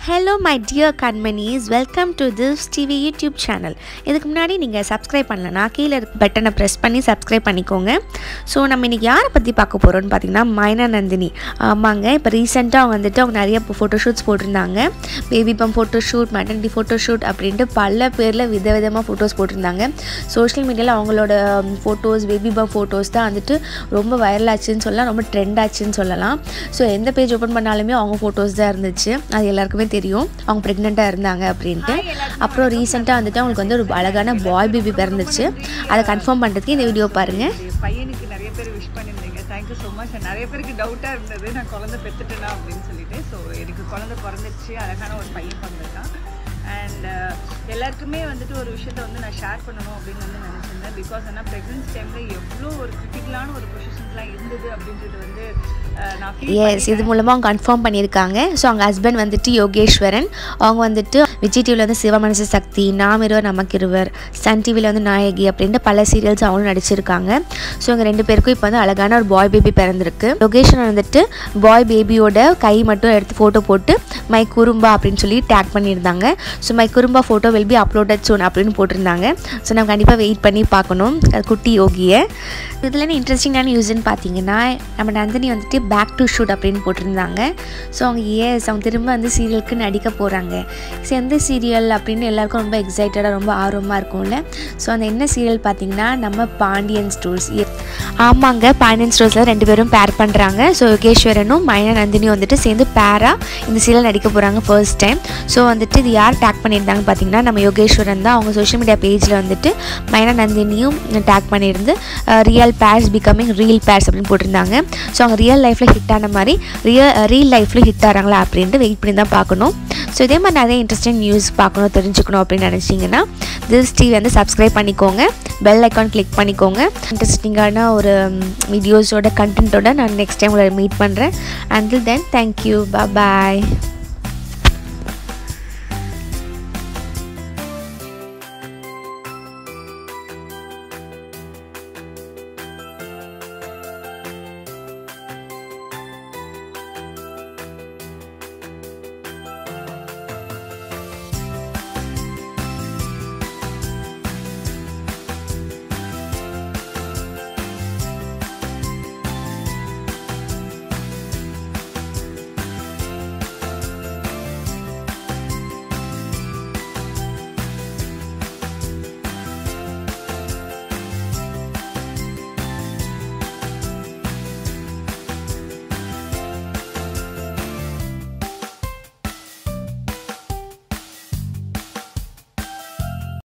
hello my dear கண்மணிஸ் welcome to this TV YouTube channel இதுக்கு முன்னாடி நீங்கள் சப்ஸ்கிரைப் பண்ணலனா கீழே இருக்க பட்டனை ப்ரெஸ் பண்ணி சப்ஸ்கிரைப் பண்ணிக்கோங்க ஸோ நம்ம இன்றைக்கி யாரை பற்றி பார்க்க போகிறோம்னு பார்த்தீங்கன்னா மைனா நந்தினி ஆமாங்க இப்போ ரீசெண்டாக வந்துட்டு அவங்க நிறைய ஃபோட்டோஷூட்ஸ் போட்டிருந்தாங்க பேபி பம் ஃபோட்டோஷூட் மெட்டர்னிட்டி ஃபோட்டோஷூட் அப்படின்ட்டு பல பேரில் விதவிதமாக ஃபோட்டோஸ் போட்டிருந்தாங்க சோஷியல் மீடியாவில் அவங்களோட ஃபோட்டோஸ் பேபி பம் ஃபோட்டோஸ் தான் வந்துட்டு ரொம்ப வைரல் ஆச்சுன்னு சொல்லலாம் ரொம்ப ட்ரெண்ட் ஆச்சுன்னு சொல்லலாம் ஸோ எந்த பேஜ் ஓப்பன் பண்ணாலுமே அவங்க ஃபோட்டோஸ் தான் இருந்துச்சு அது எல்லாருக்குமே தெரியும் அவங்க ப்ரெக்னெண்ட்டாக இருந்தாங்க அப்படின்ட்டு அப்புறம் ரீசெண்டாக வந்துட்டு அவங்களுக்கு வந்து ஒரு அழகான பாய் பேபி பிறந்துச்சு அதை கன்ஃபார்ம் பண்ணுறதுக்கு இந்த வீடியோ பாருங்கள் என்னுடைய பையனுக்கு நிறைய பேர் விஷ் பண்ணியிருந்தீங்க தேங்க்யூ ஸோ மச் நிறைய பேருக்கு டவுட்டாக இருந்தது நான் குழந்தை பெற்றுட்டேனா அப்படின்னு சொல்லிட்டு ஸோ எனக்கு குழந்தை பிறந்துச்சு அழகான ஒரு பையன் பிறந்திருக்கான் அண்ட் எல்லாருக்குமே வந்துட்டு ஒரு விஷயத்த வந்து நான் ஷேர் பண்ணணும் அப்படின்னு வந்து நினச்சிருந்தேன் பிகாஸ் ஆனால் ப்ரெக்னன்சி டைமில் எவ்வளோ ஒரு கிரிட்டிக்கலான ஒரு பொசிஷன்ஸ்லாம் இருந்தது அப்படின்றது வந்து அஹ், நான் feel எஸ் இது மூலமாக அவங்க கன்ஃபார்ம் பண்ணியிருக்காங்க ஸோ அவங்க ஹஸ்பண்ட் வந்துட்டு யோகேஸ்வரன் அவங்க வந்துட்டு விஜய் டிவியில் வந்து சிவமனசு சக்தி நாம் இருவர் நமக்கு இருவர் சன் டிவியில் வந்து நாயகி அப்படின்ட்டு பல சீரியல்ஸ் அவங்களும் நடிச்சிருக்காங்க ஸோ இவங்க ரெண்டு பேருக்கும் இப்போ வந்து அழகான ஒரு பாய் பேபி பிறந்திருக்கு யோகேஸ்வரன் வந்துட்டு பாய் பேபியோட கை மட்டும் எடுத்து ஃபோட்டோ போட்டு மை குறும்பா அப்படின்னு சொல்லி டேக் பண்ணியிருந்தாங்க so my Kurumba photo will be uploaded soon அப்படின்னு போட்டிருந்தாங்க ஸோ நம்ம கண்டிப்பாக வெயிட் பண்ணி பார்க்கணும் அது குட்டி யோகியை இதில் என்ன இன்ட்ரெஸ்டிங்கான நியூஸ்ன்னு பார்த்தீங்கன்னா நம்ம நந்தினி வந்துட்டு பேக் டு ஷூட் அப்படின்னு போட்டிருந்தாங்க ஸோ அவங்க ஏஸ் அவங்க திரும்ப வந்து சீரியலுக்கு நடிக்க போகிறாங்க ஸோ எந்த சீரியல் அப்படின்னு எல்லாருக்கும் ரொம்ப எக்ஸைட்டடாக ரொம்ப ஆர்வமாக இருக்கும்ல ஸோ அந்த என்ன சீரியல் பார்த்தீங்கன்னா நம்ம பாண்டியன் ஸ்டோர்ஸ் ஆமாங்க பாண்டியன் ஸ்டோர்ஸில் ரெண்டு பேரும் பேர் பண்ணுறாங்க ஸோ யோகேஸ்வரனும் மைனா நந்தினியும் வந்துட்டு சேர்ந்து பேராக இந்த சீரியல் நடிக்க போகிறாங்க ஃபர்ஸ்ட் டைம் ஸோ வந்துட்டு இது யார் டேக் பண்ணியிருந்தாங்க பார்த்தீங்கன்னா நம்ம யோகேஸ்வரன் தான் அவங்க சோஷியல் மீடியா பேஜில் வந்துட்டு மைனா நந்தினியும் டேக் பண்ணியிருந்து real pairs becoming reel pairs அப்படின்னு போட்டிருந்தாங்க ஸோ அவங்க ரியல் லைஃப்பில் ஹிட் ஆன மாதிரி ரியல் ரீல் லைஃப்பில் ஹிட் ஆகிறாங்களா அப்படின்ட்டு வெயிட் பண்ணி தான் பார்க்கணும் ஸோ இதே மாதிரி நிறைய இன்ட்ரெஸ்டிங் நியூஸ் பார்க்கணும் தெரிஞ்சுக்கணும் அப்படின்னு நினச்சிங்கன்னா திஸ் டிவி வந்து சப்ஸ்கிரைப் பண்ணிக்கோங்க பெல் ஐக்கான் கிளிக் பண்ணிக்கோங்க இன்ட்ரெஸ்டிங்கான ஒரு வீடியோஸோட கண்டென்ட்டோட நான் நெக்ஸ்ட் டைம் உங்களை மீட் பண்ணுறேன் அண்டில் தென் தேங்க்யூ பாய்